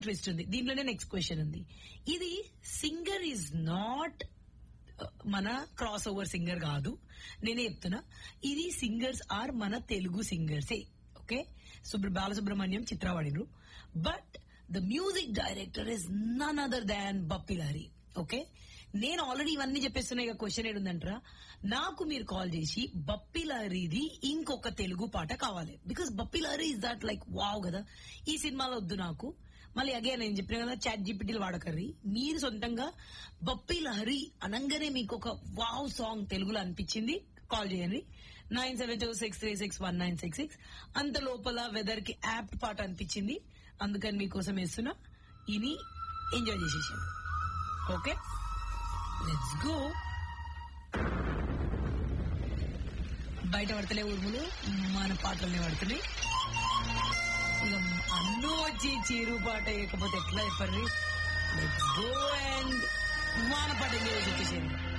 twist ఉంది దీంట్లోనే next question ఉంది ఇది సింగర్ ఈజ్ నాట్ మన క్రాస్ ఓవర్ సింగర్ కాదు నేనే చెప్తున్నా ఇది సింగర్స్ ఆర్ మన తెలుగు సింగర్సే ఓకే సుబ్ర బాలసుబ్రహ్మణ్యం చిత్రవాడిను but the music director is none other than Bappi Lahiri okay నేను ఆల్రెడీ ఇవన్నీ చెప్పేస్తున్నా ఇక క్వశ్చన్ ఏంటంటారా నాకు మీరు కాల్ చేసి బప్పిలారిది ఇంకొక తెలుగు పాట కావాలి because Bappi Lahiri is that like wow కదా ఈ సినిమాలో వద్దు నాకు మళ్ళీ అగే నేను చెప్పిన కదా చాట్ జీపీటీలు వాడకర్రి మీరు సొంతంగా బప్పి లహరి అనంగానే మీకు ఒక వావ్ సాంగ్ తెలుగులో అనిపించింది కాల్ చేయండి nine seven two six three six one nine six six అంత లోపల వెదర్ కి యాప్ట్ పాట అనిపించింది అందుకని మీకోసం వేస్తున్నా ఇని ఎంజాయ్ చేసేసాను ఓకే లెట్స్ గో బయట పడతలే ఉరుములు మన పాటలనే పడుతున్నాయి ఇక అన్ను వచ్చి చీరు పాట వేయకపోతే ఎట్లా చెప్పండి లెట్స్ గో అండ్ వాన పాట ఎంజాయ్ చెప్పేసేయండి